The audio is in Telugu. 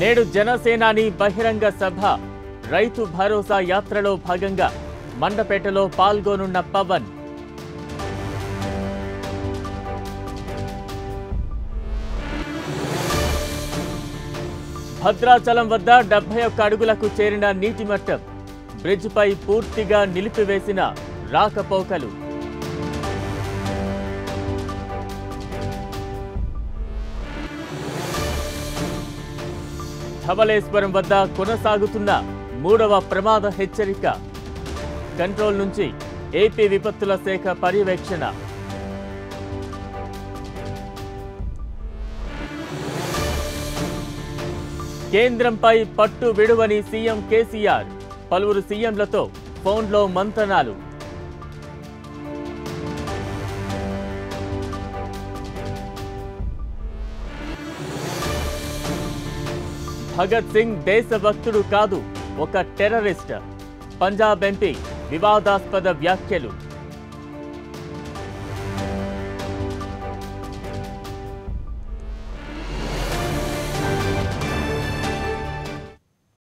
నేడు జనసేనాని బహిరంగ సభ రైతు భరోసా యాత్రలో భాగంగా మండపేటలో పాల్గొనున్న పవన్ భద్రాచలం వద్ద డెబ్బై ఒక్క అడుగులకు చేరిన నీటి మట్టం బ్రిడ్జిపై పూర్తిగా నిలిపివేసిన రాకపోకలు ధవళేశ్వరం వద్ద కొనసాగుతున్న మూడవ ప్రమాద హెచ్చరిక కంట్రోల్ నుంచి ఏపీ విపత్తుల శాఖ పర్యవేక్షణ కేంద్రంపై పట్టు విడువని సీఎం కేసీఆర్ పలువురు సీఎంలతో ఫోన్లో మంతనాలు భగత్ సింగ్ దేశభక్తుడు కాదు ఒక టెర్రరిస్ట్ పంజాబ్ ఎంపీ వివాదాస్పద వ్యాఖ్యలు